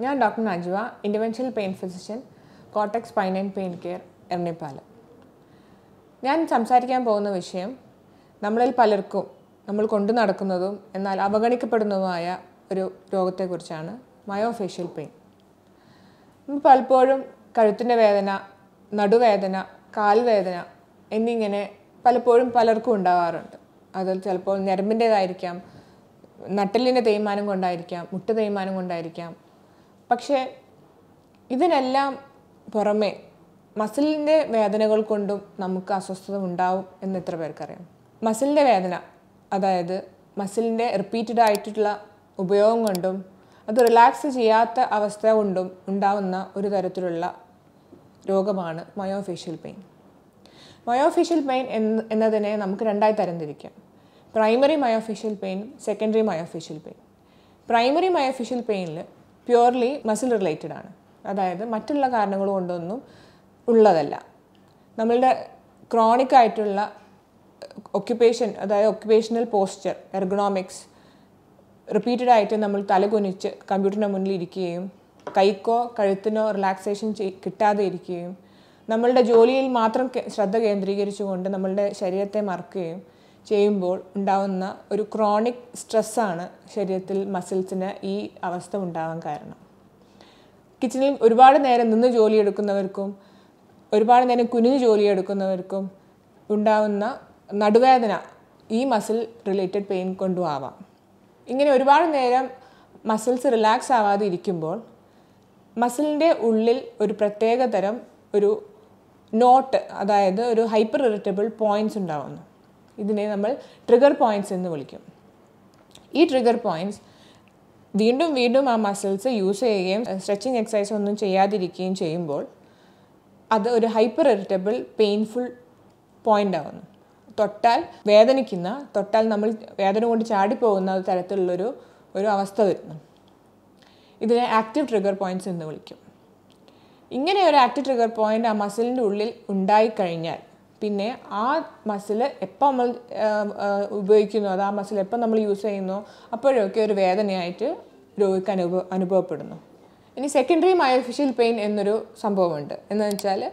ഞാൻ doctor Najva interventional pain physician Kottak spine and pain care Eranhipalam ഞാൻ സംസാരിക്കാൻ പോകുന്ന വിഷയം നമ്മളിൽ പലർക്കും നമ്മൾ കൊണ്ടു നടക്കുന്നതും എന്നാൽ അവഗണിക്കപ്പെടുന്നതുമായ ഒരു രോഗത്തെക്കുറിച്ചാണ് മയോഫേഷ്യൽ പെയിൻ നമ്മൾ പലപ്പോഴും കഴുത്തിൻ്റെ വേദന നടുവേദന കാൽവേദന എന്നിങ്ങനെ പലപ്പോഴും പലർക്കും ഉണ്ടാവാറുണ്ട് അതിൽ ചിലപ്പോൾ ഞരമ്പിൻ്റേതായിരിക്കാം നട്ടലിൻ്റെ തേയ്മാനം കൊണ്ടായിരിക്കാം മുട്ട് തേയ്മാനം കൊണ്ടായിരിക്കാം പക്ഷേ ഇതിനെല്ലാം പുറമെ മസിലിൻ്റെ വേദനകൾ കൊണ്ടും നമുക്ക് അസ്വസ്ഥത ഉണ്ടാവും എന്ന് എത്ര പേർക്കറിയാം മസിലിൻ്റെ വേദന അതായത് മസിലിൻ്റെ റിപ്പീറ്റഡ് ആയിട്ടുള്ള ഉപയോഗം കൊണ്ടും അത് റിലാക്സ് ചെയ്യാത്ത അവസ്ഥ കൊണ്ടും ഉണ്ടാവുന്ന ഒരു തരത്തിലുള്ള രോഗമാണ് മയോഫേഷ്യൽ പെയിൻ മയോഫേഷ്യൽ പെയിൻ എന്ന് എന്നതിനെ നമുക്ക് രണ്ടായി തരംതിരിക്കാം primary myofascial pain secondary myofascial pain primary myofascial പെയിനിൽ പ്യുവർലി മസിൽ റിലേറ്റഡ് ആണ് അതായത് മറ്റുള്ള കാരണങ്ങൾ കൊണ്ടൊന്നും ഉള്ളതല്ല നമ്മളുടെ ക്രോണിക് ആയിട്ടുള്ള ഒക്യുപ്പേഷൻ അതായത് ഒക്യുപ്പേഷണൽ പോസ്ചർ എർഗണോമിക്സ് റിപ്പീറ്റഡ് ആയിട്ട് നമ്മൾ തലകുനിച്ച് കമ്പ്യൂട്ടറിൻ്റെ മുന്നിൽ ഇരിക്കുകയും കൈക്കോ കഴുത്തിനോ റിലാക്സേഷൻ കിട്ടാതെ ഇരിക്കുകയും നമ്മളുടെ ജോലിയിൽ മാത്രം കെ- ശ്രദ്ധ കേന്ദ്രീകരിച്ചുകൊണ്ട് നമ്മളുടെ ശരീരത്തെ മറക്കുകയും ചെയ്യുമ്പോൾ ഉണ്ടാവുന്ന ഒരു ക്രോണിക് സ്ട്രെസ്സാണ് ശരീരത്തിൽ മസിൽസിന് ഈ അവസ്ഥ ഉണ്ടാവാൻ കാരണം കിച്ചണിൽ ഒരുപാട് നേരം നിന്ന് ജോലിയെടുക്കുന്നവർക്കും ഒരുപാട് നേരം കുനിഞ്ഞ് ജോലിയെടുക്കുന്നവർക്കും ഉണ്ടാവുന്ന നടുവേദന ഈ മസിൽ റിലേറ്റഡ് പെയിൻ കൊണ്ടും ആവാം ഇങ്ങനെ ഒരുപാട് നേരം മസിൽസ് റിലാക്സ് ആവാതെ ഇരിക്കുമ്പോൾ മസിലിൻ്റെ ഉള്ളിൽ ഒരു പ്രത്യേക തരം ഒരു നോട്ട് അതായത് ഒരു ഹൈപ്പർ ഇറിറ്റബിൾ പോയിൻറ്റ്സ് ഉണ്ടാവുന്നു ഇതിനെ നമ്മൾ ട്രിഗർ പോയിൻറ്റ്സ് എന്ന് വിളിക്കും ഈ ട്രിഗർ പോയിൻറ്റ്സ് വീണ്ടും വീണ്ടും ആ മസിൽസ് യൂസ് ചെയ്യുകയും സ്ട്രെച്ചിങ് എക്സസൈസ് ഒന്നും ചെയ്യാതിരിക്കുകയും ചെയ്യുമ്പോൾ അത് ഒരു ഹൈപ്പർ ഇറിറ്റബിൾ പെയിൻഫുൾ പോയിന്റ് ആവുന്നു തൊട്ടാൽ വേദനിക്കുന്ന തൊട്ടാൽ നമ്മൾ വേദന കൊണ്ട് ചാടിപ്പോകുന്ന തരത്തിലുള്ളൊരു ഒരു അവസ്ഥ വരുന്നു ഇതിനെ ആക്റ്റീവ് ട്രിഗർ പോയിന്റ്സ് എന്ന് വിളിക്കും ഇങ്ങനെ ഒരു ആക്റ്റീവ് ട്രിഗർ പോയിന്റ് ആ മസിലിൻ്റെ ഉള്ളിൽ ഉണ്ടായിക്കഴിഞ്ഞാൽ പിന്നെ ആ മസിൽ എപ്പോൾ നമ്മൾ ആ, ആ, ഉപയോഗിക്കുന്നു അത് ആ മസിൽ എപ്പോൾ നമ്മൾ യൂസ് ചെയ്യുന്നു അപ്പോഴൊക്കെ ഒരു വേദനയായിട്ട് രോഗിക്ക് അനുഭവ അനുഭവപ്പെടുന്നു ഇനി സെക്കൻഡറി മയോഫിഷ്യൽ പെയിൻ എന്നൊരു സംഭവമുണ്ട് എന്ന് വെച്ചാൽ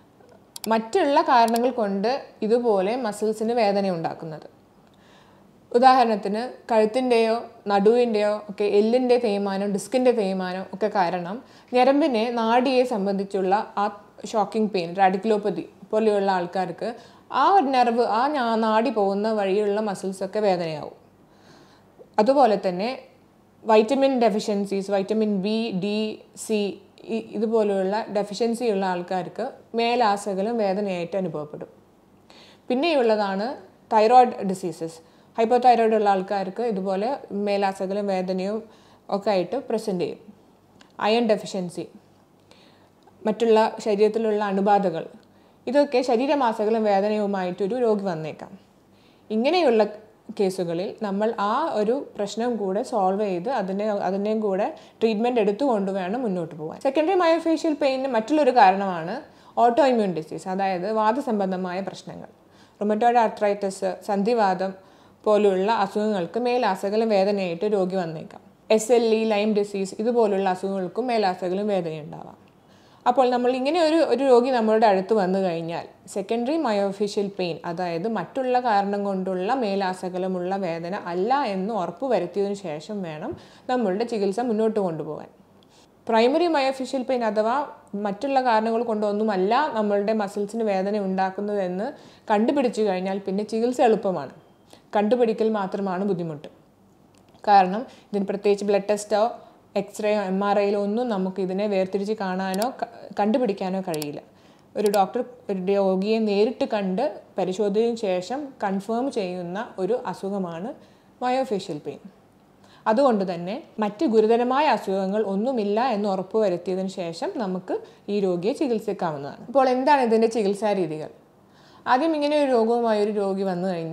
മറ്റുള്ള കാരണങ്ങൾ കൊണ്ട് ഇതുപോലെ മസിൽസിന് വേദന ഉണ്ടാക്കുന്നത് ഉദാഹരണത്തിന് കഴുത്തിൻ്റെയോ നടുവിൻ്റെയോ ഒക്കെ എല്ലിൻ്റെ തേയ്മാനം ഡിസ്കിൻ്റെ തേയ്മാനം ഒക്കെ കാരണം ഞരമ്പിനെ നാഡിയെ സംബന്ധിച്ചുള്ള ആ ഷോക്കിംഗ് പെയിൻ റാഡിക്കുലോപ്പതി പോലെയുള്ള ആൾക്കാർക്ക് ആ ഒരു നെർവ് ആ ഞാ- നാഡി പോകുന്ന വഴിയുള്ള മസിൽസൊക്കെ വേദനയാവും അതുപോലെ തന്നെ vitamin deficiencies vitamin B D C ഇതുപോലെയുള്ള ഡെഫിഷ്യൻസി ഉള്ള ആൾക്കാർക്ക് മേലാസകലം വേദനയായിട്ട് അനുഭവപ്പെടും പിന്നെയുള്ളതാണ് തൈറോയ്ഡ് ഡിസീസസ് ഹൈപ്പോ തൈറോയ്ഡ് ഉള്ള ആൾക്കാർക്ക് ഇതുപോലെ മേലാസകലം വേദനയും ഒക്കെ ആയിട്ട് പ്രസൻറ്റ് ചെയ്യും അയൺ ഡെഫിഷ്യൻസി മറ്റുള്ള ശരീരത്തിലുള്ള അണുബാധകൾ ഇതൊക്കെ ശരീരമാസകലം വേദനയുമായിട്ടൊരു രോഗി വന്നേക്കാം ഇങ്ങനെയുള്ള കേസുകളിൽ നമ്മൾ ആ ഒരു പ്രശ്നം കൂടെ സോൾവ് ചെയ്ത് അതിനെ അതിനെയും കൂടെ ട്രീറ്റ്മെൻറ്റ് എടുത്തുകൊണ്ട് വേണം മുന്നോട്ട് പോകാൻ സെക്കൻഡറി മയോഫേഷ്യൽ പെയിന് മറ്റുള്ളൊരു കാരണമാണ് ഓട്ടോ ഇമ്മ്യൂൺ ഡിസീസ് അതായത് വാദസംബന്ധമായ പ്രശ്നങ്ങൾ റൊമറ്റോയിഡ് ആർത്രൈറ്റിസ് സന്ധിവാദം പോലുള്ള അസുഖങ്ങൾക്ക് മേലാസകലം വേദനയായിട്ട് രോഗി വന്നേക്കാം S L E Lyme disease ഇതുപോലുള്ള അസുഖങ്ങൾക്കും മേലാസകലം വേദനയുണ്ടാവാം അപ്പോൾ നമ്മൾ ഇങ്ങനെ ഒരു ഒരു രോഗി നമ്മളുടെ അടുത്ത് വന്നു കഴിഞ്ഞാൽ സെക്കൻഡറി മയോഫിഷ്യൽ പെയിൻ അതായത് മറ്റുള്ള കാരണം കൊണ്ടുള്ള മേലാസകലമുള്ള വേദന അല്ല എന്ന് ഉറപ്പ് വരുത്തിയതിനു ശേഷം വേണം നമ്മളുടെ ചികിത്സ മുന്നോട്ട് കൊണ്ടുപോകാൻ പ്രൈമറി മയോഫിഷ്യൽ പെയിൻ അഥവാ മറ്റുള്ള കാരണങ്ങൾ കൊണ്ടൊന്നുമല്ല നമ്മളുടെ മസിൽസിന് വേദന ഉണ്ടാക്കുന്നതെന്ന് കണ്ടുപിടിച്ചു കഴിഞ്ഞാൽ പിന്നെ ചികിത്സ എളുപ്പമാണ് കണ്ടുപിടിക്കൽ മാത്രമാണ് ബുദ്ധിമുട്ട് കാരണം ഇതിന് പ്രത്യേകിച്ച് ബ്ലഡ് ടെസ്റ്റോ എക്സ്റേയോ എം ആർ ഐയിലോ ഒന്നും നമുക്ക് ഇതിനെ വേർതിരിച്ച് കാണാനോ ക- കണ്ടുപിടിക്കാനോ കഴിയില്ല ഒരു ഡോക്ടർ ഒരു രോഗിയെ നേരിട്ട് കണ്ട് പരിശോധനയ്ക്ക് ശേഷം കൺഫേം ചെയ്യുന്ന ഒരു അസുഖമാണ് മയോഫേഷ്യൽ പെയിൻ അതുകൊണ്ട് തന്നെ മറ്റ് ഗുരുതരമായ അസുഖങ്ങൾ ഒന്നുമില്ല എന്ന് ഉറപ്പ് വരുത്തിയതിനു ശേഷം നമുക്ക് ഈ രോഗിയെ ചികിത്സിക്കാവുന്നതാണ് അപ്പോൾ എന്താണ് ഇതിൻ്റെ ചികിത്സാ രീതികൾ ആദ്യം ഇങ്ങനെ ഒരു രോഗവുമായി ഒരു രോഗി വന്നു കഴിഞ്ഞാൽ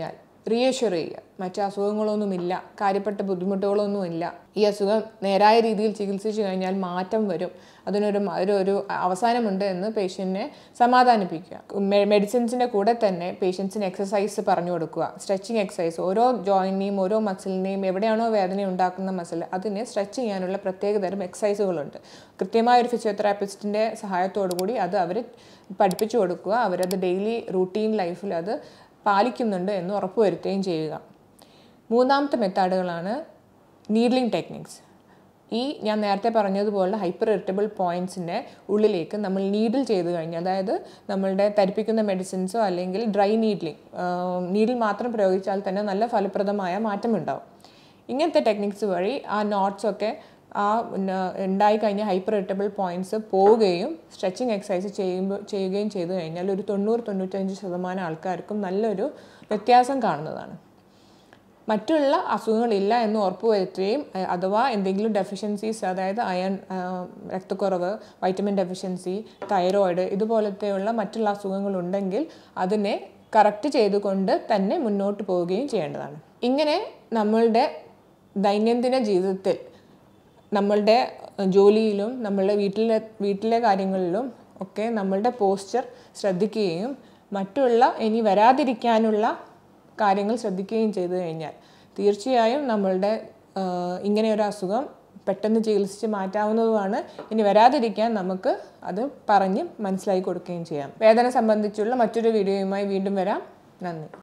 റീഅഷ്യൂർ ചെയ്യുക മറ്റ് അസുഖങ്ങളൊന്നുമില്ല കാര്യപ്പെട്ട ബുദ്ധിമുട്ടുകളൊന്നുമില്ല ഈ അസുഖം നേരായ രീതിയിൽ ചികിത്സിച്ചു കഴിഞ്ഞാൽ മാറ്റം വരും അതിനൊരു മ- ഒരു ഒരു അവസാനമുണ്ട് എന്ന് പേഷ്യൻറ്റിനെ സമാധാനിപ്പിക്കുക മെ- മെഡിസിൻസിൻ്റെ കൂടെ തന്നെ പേഷ്യൻസിന് എക്സസൈസ് പറഞ്ഞു കൊടുക്കുക സ്ട്രെച്ചിങ് എക്സസൈസ് ഓരോ ജോയിനെയും ഓരോ മസിലിനെയും എവിടെയാണോ വേദന ഉണ്ടാക്കുന്ന മസിൽ അതിനെ സ്ട്രെച്ച് ചെയ്യാനുള്ള പ്രത്യേകതരം എക്സസൈസുകളുണ്ട് കൃത്യമായ ഒരു ഫിസിയോതെറാപ്പിസ്റ്റിൻ്റെ സഹായത്തോടു കൂടി അത് അവർ പഠിപ്പിച്ചു കൊടുക്കുക അവരത് ഡെയിലി റൂട്ടീൻ ലൈഫിൽ അത് പാലിക്കുന്നുണ്ട് എന്ന് ഉറപ്പുവരുത്തുകയും ചെയ്യുക മൂന്നാമത്തെ മെത്തേഡുകളാണ് നീഡ്ലിംഗ് ടെക്നിക്സ് ഈ ഞാൻ നേരത്തെ പറഞ്ഞതുപോലെ ഹൈപ്പർ ഇറിറ്റബിൾ പോയിൻറ്റ്സിൻ്റെ ഉള്ളിലേക്ക് നമ്മൾ നീഡിൽ ചെയ്ത് കഴിഞ്ഞാൽ അതായത് നമ്മളുടെ തരിപ്പിക്കുന്ന മെഡിസിൻസോ അല്ലെങ്കിൽ ഡ്രൈ നീഡ്ലിംഗ് നീഡിൽ മാത്രം പ്രയോഗിച്ചാൽ തന്നെ നല്ല ഫലപ്രദമായ മാറ്റമുണ്ടാവും ഇങ്ങനത്തെ ടെക്നിക്സ് വഴി ആ നോട്ട്സ് ഒക്കെ ആ ന- ഉണ്ടായി കഴിഞ്ഞ ഹൈപ്പർ ഇറിറ്റബിൾ പോയിൻറ്റ്സ് പോവുകയും സ്ട്രെച്ചിങ് എക്സസൈസ് ചെയ്യുമ്പോൾ ചെയ്യുകയും ചെയ്തു കഴിഞ്ഞാൽ ഒരു തൊണ്ണൂറ് തൊണ്ണൂറ്റഞ്ച് ശതമാനം ആൾക്കാർക്കും നല്ലൊരു വ്യത്യാസം കാണുന്നതാണ് മറ്റുള്ള അസുഖങ്ങളില്ല എന്ന് ഉറപ്പുവരുത്തുകയും അഹ് അഥവാ എന്തെങ്കിലും ഡെഫിഷ്യൻസീസ് അതായത് അയൺ രക്തക്കുറവ് വൈറ്റമിൻ ഡെഫിഷ്യൻസി തൈറോയിഡ് ഇതുപോലത്തെയുള്ള മറ്റുള്ള അസുഖങ്ങളുണ്ടെങ്കിൽ അതിനെ കറക്റ്റ് ചെയ്തുകൊണ്ട് തന്നെ മുന്നോട്ട് പോവുകയും ചെയ്യേണ്ടതാണ് ഇങ്ങനെ നമ്മളുടെ ദൈനംദിന ജീവിതത്തിൽ നമ്മളുടെ ജോലിയിലും നമ്മളുടെ വീട്ടിലെ വീട്ടിലെ കാര്യങ്ങളിലും ഒക്കെ നമ്മളുടെ പോസ്ചർ ശ്രദ്ധിക്കുകയും മറ്റുള്ള ഇനി വരാതിരിക്കാനുള്ള കാര്യങ്ങൾ ശ്രദ്ധിക്കുകയും ചെയ്തു കഴിഞ്ഞാൽ തീർച്ചയായും നമ്മളുടെ ആഹ്, ഇങ്ങനെ ഒരു അസുഖം പെട്ടെന്ന് ചികിത്സിച്ച് മാറ്റാവുന്നതുമാണ് ഇനി വരാതിരിക്കാൻ നമുക്ക് അത് പറഞ്ഞ് മനസ്സിലാക്കി കൊടുക്കുകയും ചെയ്യാം വേദന സംബന്ധിച്ചുള്ള മറ്റൊരു വീഡിയോയുമായി വീണ്ടും വരാം നന്ദി